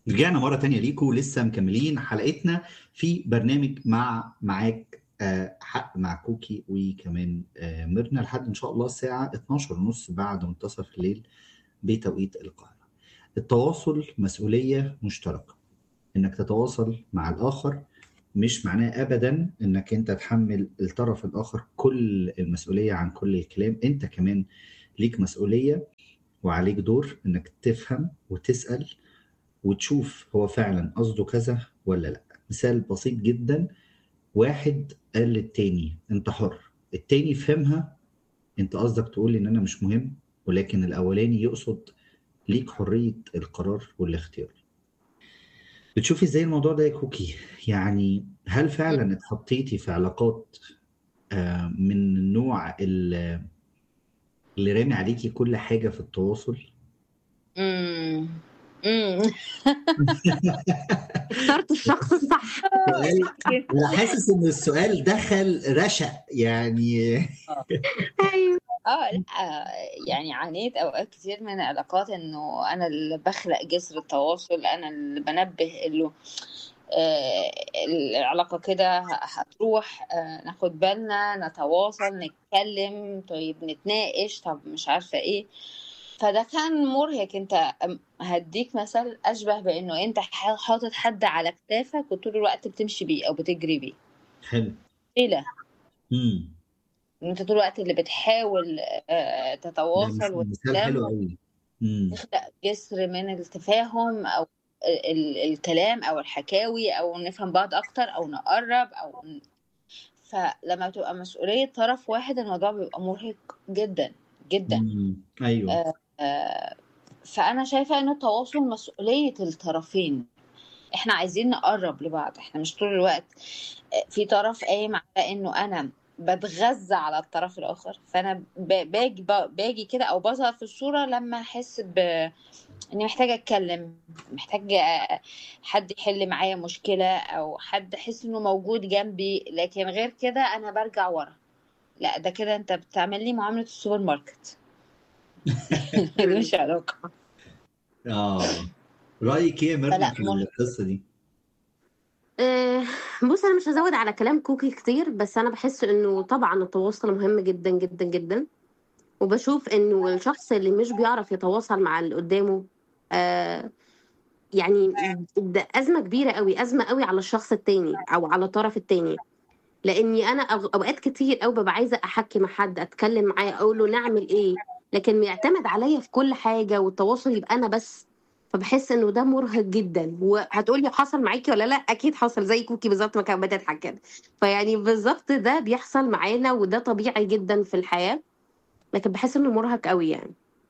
رجعنا مرة تانية ليكم لسه مكملين حلقتنا في برنامج مع معاك آه، حق مع كوكي وكمان آه، ميرنا لحد إن شاء الله الساعة 12 ونص بعد منتصف الليل بتوقيت القاهرة التواصل مسؤولية مشتركة إنك تتواصل مع الآخر مش معناه أبدا إنك أنت تحمل الطرف الآخر كل المسؤولية عن كل الكلام أنت كمان ليك مسؤولية وعليك دور إنك تفهم وتسأل وتشوف هو فعلا قصده كذا ولا لا مثال بسيط جدا واحد قال للتاني انت حر التاني فهمها انت قصدك تقول لي ان انا مش مهم ولكن الاولاني يقصد ليك حرية القرار والاختيار بتشوفي ازاي الموضوع ده يا كوكي يعني هل فعلا اتحطيتي في علاقات آه، من النوع اللي اللي رامي عليكي كل حاجة في التواصل امم امم اخترت الشخص الصح سؤال انا حاسس ان السؤال دخل رشق يعني ايوه اه لا آه، يعني عانيت اوقات كتير من العلاقات انه انا اللي بخلق جسر التواصل انا اللي بنبه انه آه، العلاقة كده ه- هتروح آه، ناخد بالنا نتواصل نتكلم طيب نتناقش طب مش عارفة ايه فده كان مرهق انت أم- هديك مثل اشبه بانه انت ح- حاطط حد على كتافك وطول الوقت بتمشي بيه او بتجري بيه حلو ليلة امم ان انت طول الوقت اللي بتحاول آه، ده تتواصل مس- مثال حلو وتتكلم قوي امم نخلق جسر من التفاهم او ال- ال- الكلام او الحكاوي او نفهم بعض اكتر او نقرب او ن- فلما بتبقى مسؤولية طرف واحد الموضوع بيبقى مرهق جدا جدا امم ايوه آه، آه، فانا شايفة انه التواصل مسؤولية الطرفين احنا عايزين نقرب لبعض احنا مش طول الوقت آه، في طرف قايم على انه انا بتغذى على الطرف الاخر فانا ب- باجي ب- باجي كده او بظهر في الصورة لما احس ب اني محتاجة اتكلم محتاجة حد يحل معايا مشكلة او حد احس انه موجود جنبي لكن غير كده انا برجع ورا لا ده كده انت بتعمل لي معاملة السوبر ماركت دي مش علاقة اه رايك ايه يا ميرنا فلا في مرهق القصه دي آه، بص انا مش هزود على كلام كوكي كتير بس انا بحس انه طبعا التواصل مهم جدا جدا جدا وبشوف انه الشخص اللي مش بيعرف يتواصل مع اللي قدامه آه يعني ده ازمه كبيره قوي ازمه قوي على الشخص التاني او على الطرف التاني لاني انا أو- اوقات كتير قوي ببقى عايزه احكي مع حد اتكلم معاه اقول له نعمل ايه لكن يعتمد عليا في كل حاجه والتواصل يبقى انا بس فبحس انه ده مرهق جدا وهتقولي حصل معاكي ولا لا اكيد حصل زي كوكي بالظبط ما كانت بتضحك كده فيعني بالظبط ده بيحصل معانا وده طبيعي جدا في الحياه لكن بحس انه مرهق قوي يعني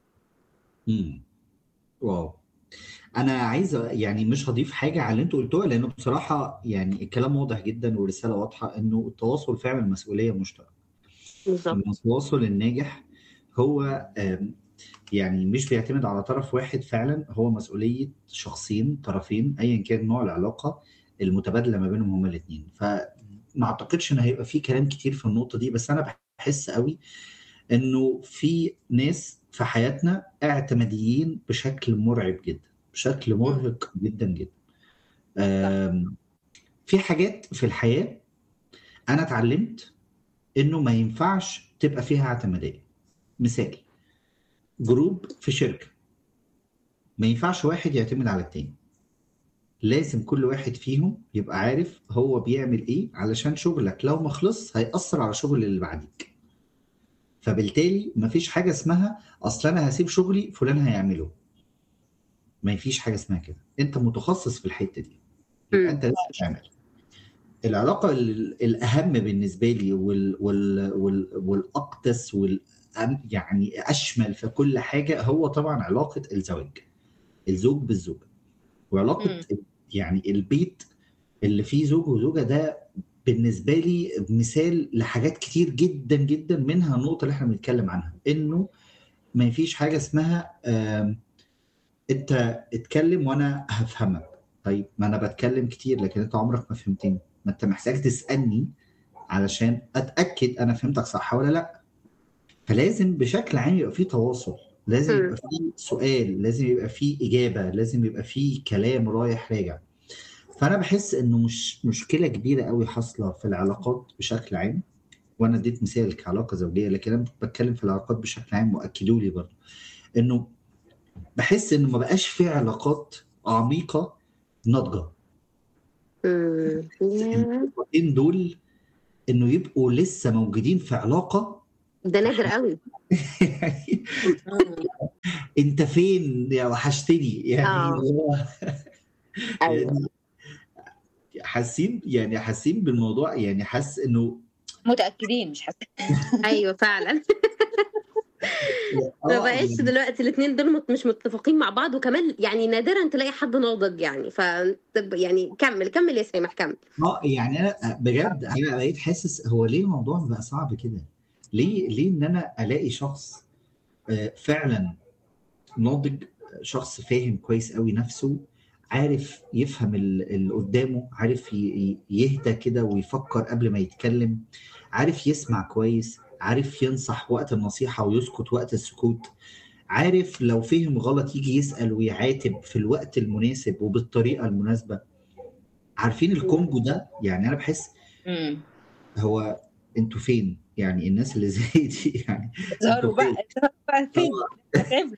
امم واو انا عايز أ- يعني مش هضيف حاجه على اللي انتوا قلتوها لانه بصراحه يعني الكلام واضح جدا والرساله واضحه انه التواصل فعلا مسؤوليه مشتركه بالظبط إن التواصل الناجح هو آم، يعني مش بيعتمد على طرف واحد فعلا هو مسؤوليه شخصين طرفين ايا كان نوع العلاقه المتبادله ما بينهم هما الاثنين فما اعتقدش ان هيبقى في كلام كتير في النقطه دي بس انا بحس قوي انه في ناس في حياتنا اعتماديين بشكل مرعب جدا بشكل مم. مرهق جدا جدا صح آم، في حاجات في الحياة انا اتعلمت انه ما ينفعش تبقى فيها اعتمادية مثال جروب في شركة ما ينفعش واحد يعتمد على التاني لازم كل واحد فيهم يبقى عارف هو بيعمل ايه علشان شغلك لو ما خلص هيأثر على شغل اللي بعديك فبالتالي مفيش حاجة اسمها اصل انا هسيب شغلي فلان هيعمله ما فيش حاجة اسمها كده انت متخصص في الحتة دي يبقى مم. انت لازم تعمل العلاقة ال- الأهم بالنسبة لي وال وال وال والأقدس وال يعني أشمل في كل حاجة هو طبعا علاقة الزواج الزوج بالزوجة وعلاقة مم. يعني البيت اللي فيه زوج وزوجة ده بالنسبة لي مثال لحاجات كتير جدا جدا منها النقطة اللي احنا بنتكلم عنها إنه ما فيش حاجة اسمها آم، أنت اتكلم وأنا هفهمك طيب ما أنا بتكلم كتير لكن أنت عمرك ما فهمتني ما أنت محتاج تسألني علشان أتأكد أنا فهمتك صح ولا لأ فلازم بشكل عام يبقى في تواصل لازم مم. يبقى فيه سؤال لازم يبقى فيه إجابة لازم يبقى فيه كلام رايح راجع فأنا بحس إنه مش مشكلة كبيرة قوي حاصلة في العلاقات بشكل عام وأنا اديت مثال كعلاقة زوجية لكن أنا بتكلم في العلاقات بشكل عام وأكدوا لي برضه إنه بحس إنه ما بقاش في علاقات عميقة ناضجة مم. ياه. النقطتين دول إنه يبقوا لسه موجودين في علاقة ده نادر قوي يعني انت فين يا وحشتني يعني آه. هو ايوه يعني حاسين يعني حاسين بالموضوع يعني حاسس انه متاكدين مش حاسه ايوه فعلا ما اه بقاش يعني دلوقتي الاثنين دول مت- مش متفقين مع بعض وكمان يعني نادرا تلاقي حد ناضج يعني ف طب يعني كمل كمل يا سامح كمل اه يعني انا بجد انا بقيت حاسس هو ليه الموضوع بقى صعب كده؟ ليه ليه ان انا الاقي شخص آه، فعلا ناضج شخص فاهم كويس قوي نفسه عارف يفهم ال- اللي قدامه عارف ي- ي- يهدى كده ويفكر قبل ما يتكلم عارف يسمع كويس عارف ينصح وقت النصيحة ويسكت وقت السكوت عارف لو فهم غلط يجي يسأل ويعاتب في الوقت المناسب وبالطريقة المناسبة عارفين الكومبو ده يعني أنا بحس امم هو انتوا فين يعني الناس اللي زي دي يعني ظهروا انتوا فين بقى ظهروا بقى فين هتعمل.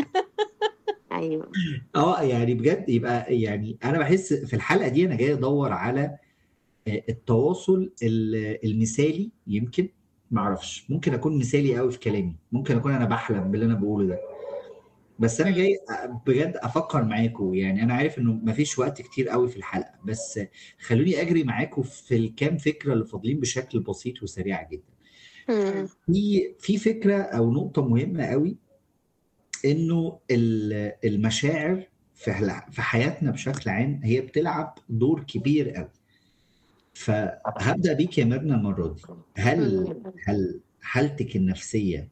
ايوه اه يعني بجد يبقى يعني انا بحس في الحلقه دي انا جاي ادور على آه، التواصل ال- المثالي يمكن ما اعرفش ممكن اكون مثالي قوي في كلامي ممكن اكون انا بحلم باللي انا بقوله ده بس انا جاي أ- بجد افكر معاكم يعني انا عارف انه مفيش وقت كتير قوي في الحلقه بس خلوني اجري معاكم في الكام فكره اللي فاضلين بشكل بسيط وسريع جدا مم. في في فكره او نقطه مهمه قوي انه ال- المشاعر في هل- في حياتنا بشكل عام هي بتلعب دور كبير قوي فهبدا بيك يا ميرنا المره دي هل مم. هل حالتك النفسيه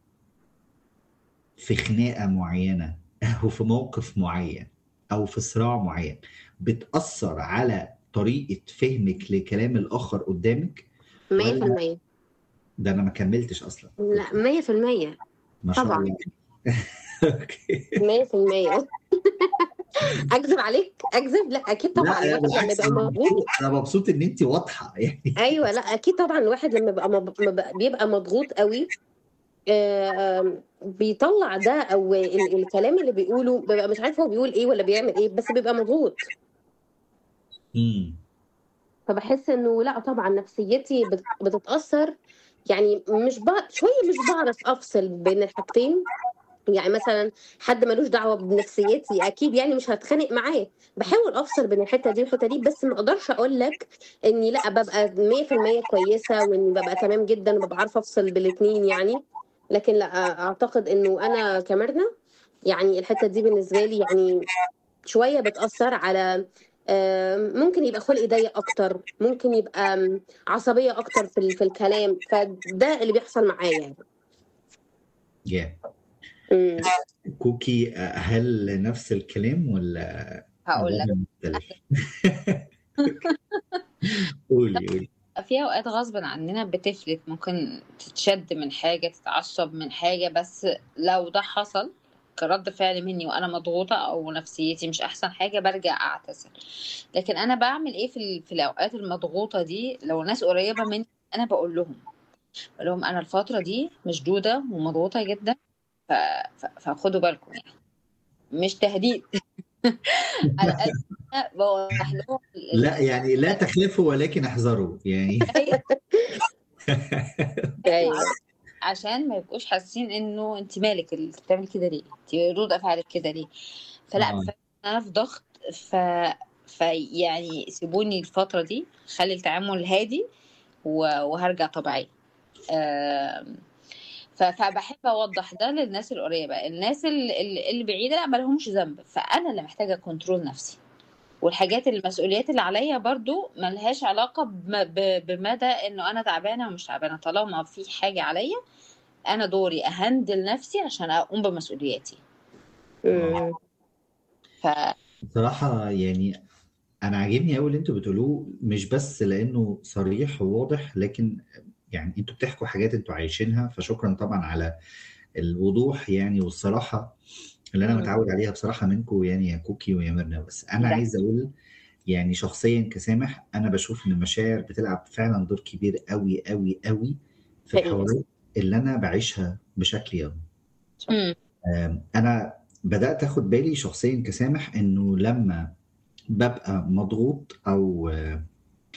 في خناقه معينه او في موقف معين او في صراع معين بتاثر على طريقه فهمك لكلام الاخر قدامك 100% ده انا ما كملتش اصلا لا 100% ما شاء طبعا الله اوكي 100% اكذب عليك اكذب لا اكيد طبعا لا الواحد لما بالعكس يبقى انا مضغوط مبسوط انا مبسوط ان انت واضحه يعني ايوه لا اكيد طبعا الواحد لما بيبقى مب... مب- بيبقى مضغوط قوي آم، بيطلع ده او ال- الكلام اللي بيقوله بيبقى مش عارف هو بيقول ايه ولا بيعمل ايه بس بيبقى مضغوط امم فبحس انه لا طبعا نفسيتي بت- بتتاثر يعني مش بع... شويه مش بعرف افصل بين الحاجتين يعني مثلا حد ملوش دعوه بنفسيتي اكيد يعني مش هتخانق معاه بحاول افصل بين الحته دي والحته دي بس ما اقدرش اقول لك اني لا ببقى 100% كويسه واني ببقى تمام جدا وببقى عارفه افصل بالاثنين يعني لكن لا اعتقد انه انا كمرنا يعني الحته دي بالنسبه لي يعني شويه بتاثر على آم، ممكن يبقى خلق ضيق اكتر ممكن يبقى آم، عصبيه اكتر في ال- في الكلام فده اللي بيحصل معايا يعني يا مم. كوكي هل نفس الكلام ولا هقول لك وضع مختلف قولي قولي في اوقات غصب عننا بتفلت ممكن تتشد من حاجه تتعصب من حاجه بس لو ده حصل كرد فعل مني وانا مضغوطه او نفسيتي مش احسن حاجه برجع اعتذر لكن انا بعمل ايه في ال- في الاوقات المضغوطه دي لو ناس قريبه مني انا بقول لهم بقول لهم انا الفتره دي مشدوده ومضغوطه جدا ف... ف... فخدوا بالكم يعني مش تهديد على قد ما أنا بوضح لهم ال- لا يعني لا تخافوا ولكن احذروا يعني ايوه عشان ما يبقوش حاسين انه انت مالك اللي بتعمل كده ليه انت رد افعالك كده ليه فلا آه. فعلاً انا في ضغط ف فيعني سيبوني الفترة دي خلي التعامل هادي و... وهرجع طبيعية آم، ف... فبحب اوضح ده للناس القريبة الناس اللي, اللي- اللي بعيدة لا مالهمش ذنب فانا اللي محتاجة كنترول نفسي والحاجات المسؤوليات اللي عليا برضو ملهاش علاقة بم- ب- بمدى انه انا تعبانة ومش تعبانة طالما في حاجة عليا انا دوري اهندل نفسي عشان اقوم بمسؤولياتي مم. ف بصراحة يعني أنا عاجبني أوي اللي أنتوا بتقولوه مش بس لأنه صريح وواضح لكن يعني أنتوا بتحكوا حاجات أنتوا عايشينها فشكرا طبعا على الوضوح يعني والصراحه اللي انا مم. متعود عليها بصراحه منكم يعني يا كوكي ويا ميرنا بس انا ده. عايز اقول يعني شخصيا كسامح انا بشوف ان المشاعر بتلعب فعلا دور كبير قوي قوي قوي في حقيقي. الحوارات اللي انا بعيشها بشكل يومي مم. آم، انا بدات اخد بالي شخصيا كسامح انه لما ببقى مضغوط او آه،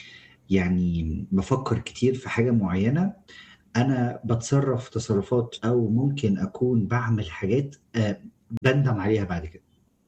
يعني بفكر كتير في حاجه معينه انا بتصرف تصرفات او ممكن اكون بعمل حاجات آه، بندم عليها بعد كده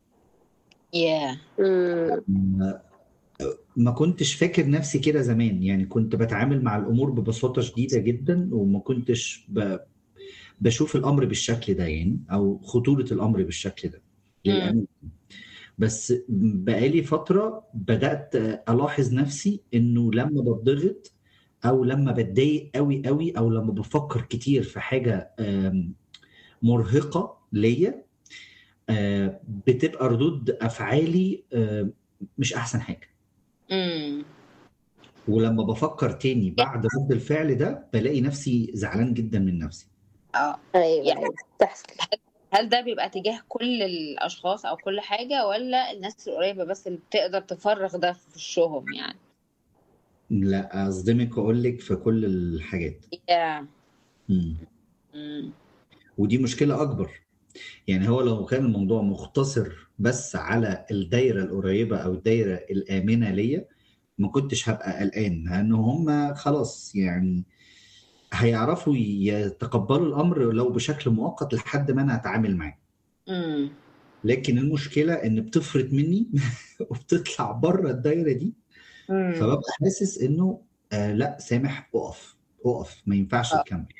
يا مم. ما- ما كنتش فاكر نفسي كده زمان يعني كنت بتعامل مع الامور ببساطه شديده جدا وما كنتش ب... بشوف الامر بالشكل ده يعني او خطوره الامر بالشكل ده للامانه بس بقالي فتره بدات الاحظ نفسي انه لما بتضغط او لما بتضايق قوي قوي او لما بفكر كتير في حاجه آم، مرهقه ليا آه، بتبقى ردود افعالي آه، مش احسن حاجه مم. ولما بفكر تاني بعد رد الفعل ده بلاقي نفسي زعلان جدا من نفسي اه ايوه يعني- ايوه بتحصل هل ده بيبقى تجاه كل الاشخاص او كل حاجه ولا الناس القريبه بس اللي بتقدر تفرغ ده في وشهم يعني لا اصدمك واقول لك في كل الحاجات يا مم. مم. ودي مشكلة أكبر يعني هو لو كان الموضوع مختصر بس على الدايرة القريبة أو الدايرة الآمنة ليا ما كنتش هبقى قلقان لأن هم خلاص يعني هيعرفوا يتقبلوا الأمر لو بشكل مؤقت لحد ما أنا أتعامل معاه مم. لكن المشكلة إن بتفرط مني وبتطلع بره الدايرة دي مم. فببقى حاسس إنه آه لا سامح أقف أقف ما ينفعش آه. تكمل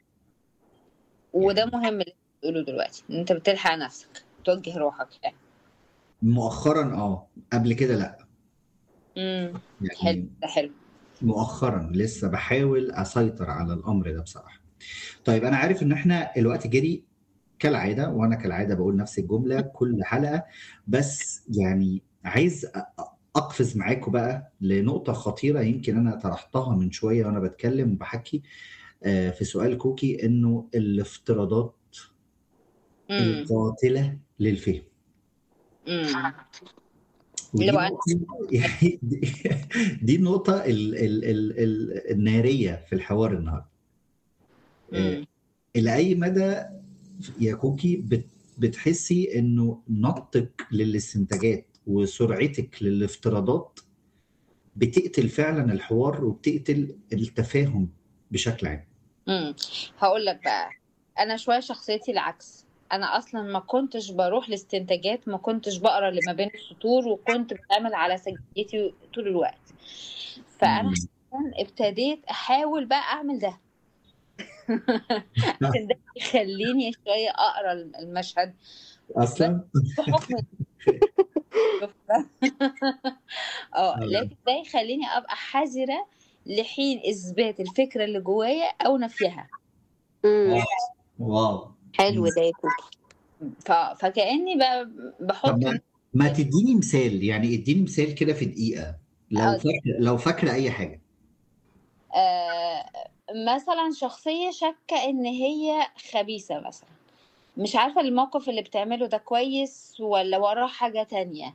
وده مهم اللي بتقوله دلوقتي ان انت بتلحق نفسك توجه روحك يعني مؤخرا اه قبل كده لا امم حلو يعني ده حلو مؤخرا لسه بحاول اسيطر على الامر ده بصراحه طيب انا عارف ان احنا الوقت جري كالعاده وانا كالعاده بقول نفس الجمله كل حلقه بس يعني عايز أ- أ- اقفز معاكم بقى لنقطه خطيره يمكن انا طرحتها من شويه وانا بتكلم وبحكي آه، في سؤال كوكي انه الافتراضات امم القاتله للفهم امم ودي اللي هو نقطة يعني دي, دي النقطة ال ال ال ال النارية في الحوار النهاردة آه، امم إلى أي مدى يا كوكي بت بتحسي إنه نطك للاستنتاجات وسرعتك للافتراضات بتقتل فعلا الحوار وبتقتل التفاهم بشكل عام امم هقول لك بقى انا شويه شخصيتي العكس انا اصلا ما كنتش بروح لاستنتاجات ما كنتش بقرا اللي ما بين السطور وكنت بتعامل على سجيتي طول الوقت فانا مم. حالياً ابتديت احاول بقى اعمل ده عشان ده يخليني شويه اقرا المشهد أصلا بحكم اه لكن ده يخليني ابقى حذره لحين اثبات الفكره اللي جوايا او نفيها مم. واو حلو ده يا كوكي ف... فكاني ب... بحط طب ما, ما تديني مثال يعني اديني مثال كده في دقيقة لو آه. فاكرة لو فاكرة أي حاجة آه مثلا شخصيه شاكه ان هي خبيثه مثلا مش عارفه الموقف اللي بتعمله ده كويس ولا وراه حاجه تانية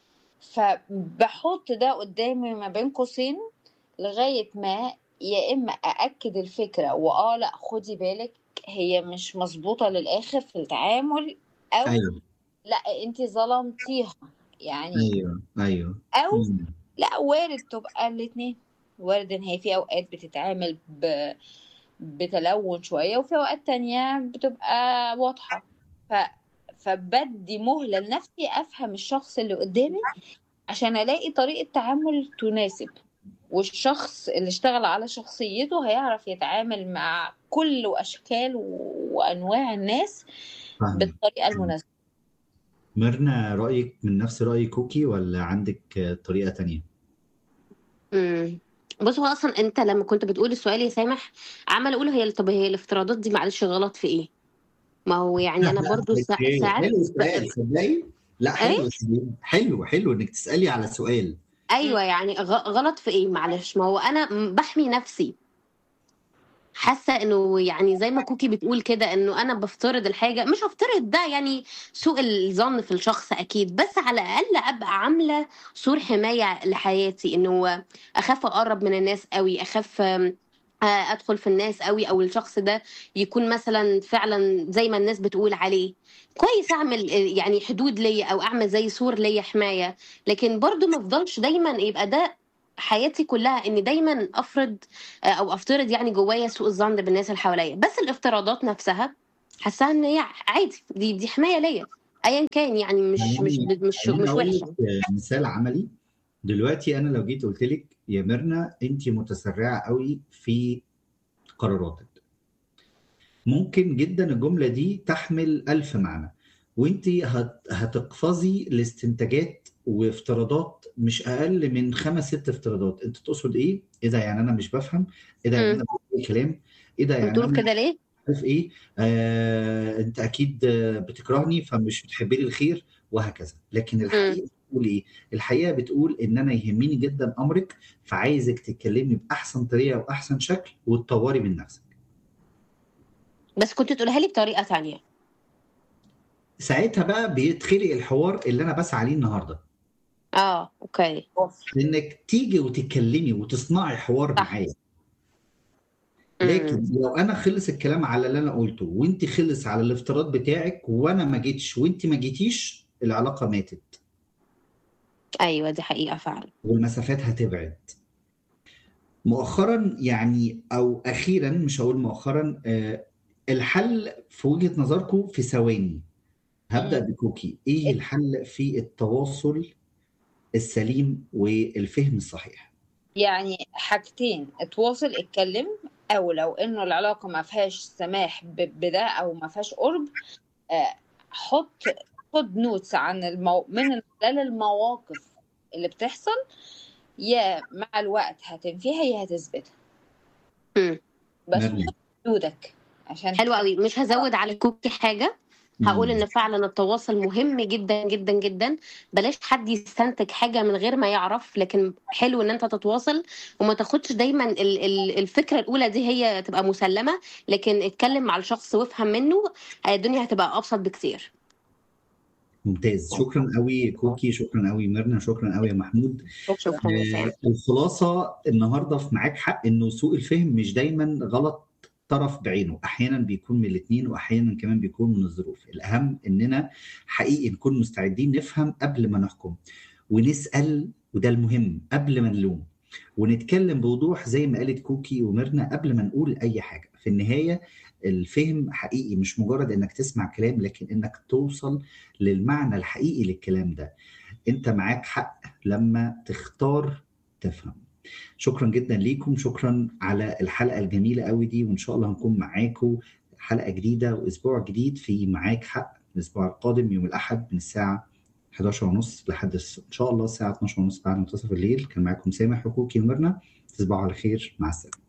فبحط ده قدامي ما بين قوسين لغايه ما يا اما ااكد الفكره واه لا خدي بالك هي مش مظبوطه للاخر في التعامل او أيوه لا انت ظلمتيها يعني أيوه أيوه او مم. لا وارد تبقى الاتنين وارد ان هي في اوقات بتتعامل ب... بتلون شوية وفي اوقات تانية بتبقى واضحة ف... فبدي مهلة لنفسي افهم الشخص اللي قدامي عشان الاقي طريقة تعامل تناسب والشخص اللي اشتغل على شخصيته هيعرف يتعامل مع كل اشكال و... وانواع الناس فاهمك بالطريقة المناسبة ميرنا رأيك من نفس رأي كوكي ولا عندك آه، طريقة تانية؟ امم بص هو اصلا انت لما كنت بتقول السؤال يا سامح عمال اقول هي طب هي الافتراضات دي معلش غلط في ايه ما هو يعني انا برضو سا- اوكي ساعات حلو السؤال تصدقي؟ لا حلو السؤال. حلو حلو انك تسألي على سؤال ايوه يعني غ- غلط في ايه معلش ما هو انا م- بحمي نفسي حاسه انه يعني زي ما كوكي بتقول كده انه انا بفترض الحاجه مش هفترض ده يعني سوء الظن في الشخص اكيد بس على الاقل ابقى عامله سور حمايه لحياتي انه اخاف اقرب من الناس قوي اخاف آم، آه، ادخل في الناس قوي او الشخص ده يكون مثلا فعلا زي ما الناس بتقول عليه كويس اعمل آه، يعني حدود ليا او اعمل زي سور ليا حمايه لكن برضو ما افضلش دايما يبقى ده حياتي كلها اني دايما افرض آه، او افترض يعني جوايا سوء الظن بالناس اللي حواليا بس الافتراضات نفسها حاساها ان هي عادي دي دي حمايه ليا ايا كان يعني مش مش خليني مش خليني مش اقول وحشه لك مثال عملي دلوقتي انا لو جيت قلت لك يا ميرنا انت متسرعه قوي في قراراتك ممكن جدا الجمله دي تحمل ألف معنى وانت هت... هتقفزي لاستنتاجات وافتراضات مش اقل من خمس ست افتراضات انت تقصد ايه؟ ايه ده يعني انا مش بفهم؟ ايه ده يعني مم. انا بقول كلام؟ ايه ده يعني بتقول انا كده ليه؟ عارف ايه آه، انت اكيد آه، بتكرهني فمش بتحبي لي الخير وهكذا لكن مم. الحقيقه بتقول ايه الحقيقه بتقول ان انا يهمني جدا امرك فعايزك تتكلمي باحسن طريقه واحسن شكل وتطوري من نفسك بس كنت تقولها لي بطريقه تانية ساعتها بقى بيتخلق الحوار اللي انا بسعى عليه النهارده اه اوكي انك تيجي وتتكلمي وتصنعي حوار صح معايا لكن امم لو انا خلص الكلام على اللي انا قلته وانت خلص على الافتراض بتاعك وانا ما جيتش وانت ما جيتيش العلاقه ماتت ايوه دي حقيقه فعلا والمسافات هتبعد مؤخرا يعني او اخيرا مش هقول مؤخرا آه، الحل في وجهة نظركم في ثواني هبدأ مم. بكوكي ايه الحل في التواصل السليم والفهم الصحيح يعني حاجتين اتواصل اتكلم او لو انه العلاقه ما فيهاش سماح ب- بده او ما فيهاش قرب آه، حط خد نوتس عن المو... من خلال المواقف اللي بتحصل يا مع الوقت هتنفيها يا هتثبتها امم بس مرني وحط حدودك عشان حلو قوي مش هزود على كوكي حاجه هقول مم. ان فعلا التواصل مهم جدا جدا جدا بلاش حد يستنتج حاجه من غير ما يعرف لكن حلو ان انت تتواصل وما تاخدش دايما ال- ال- الفكره الاولى دي هي تبقى مسلمه لكن اتكلم مع الشخص وافهم منه آه، الدنيا هتبقى ابسط بكتير ممتاز شكرا قوي كوكي شكرا قوي ميرنا شكرا قوي يا محمود شكرا يا سام آه، الخلاصة النهاردة في معاك حق انه سوء الفهم مش دايما غلط طرف بعينه احيانا بيكون من الاثنين واحيانا كمان بيكون من الظروف الاهم اننا حقيقي نكون مستعدين نفهم قبل ما نحكم ونسأل وده المهم قبل ما نلوم ونتكلم بوضوح زي ما قالت كوكي وميرنا قبل ما نقول اي حاجة في النهاية الفهم حقيقي مش مجرد انك تسمع كلام لكن انك توصل للمعنى الحقيقي للكلام ده انت معاك حق لما تختار تفهم شكرا جدا ليكم شكرا على الحلقة الجميلة قوي دي وإن شاء الله هنكون معاكم حلقة جديدة وأسبوع جديد في معاك حق الأسبوع القادم يوم الأحد من الساعة 11 ونص لحد الس- إن شاء الله الساعة 12 ونص بعد منتصف الليل كان معاكم سامح حقوقي ومرنا تصبحوا على خير مع السلامة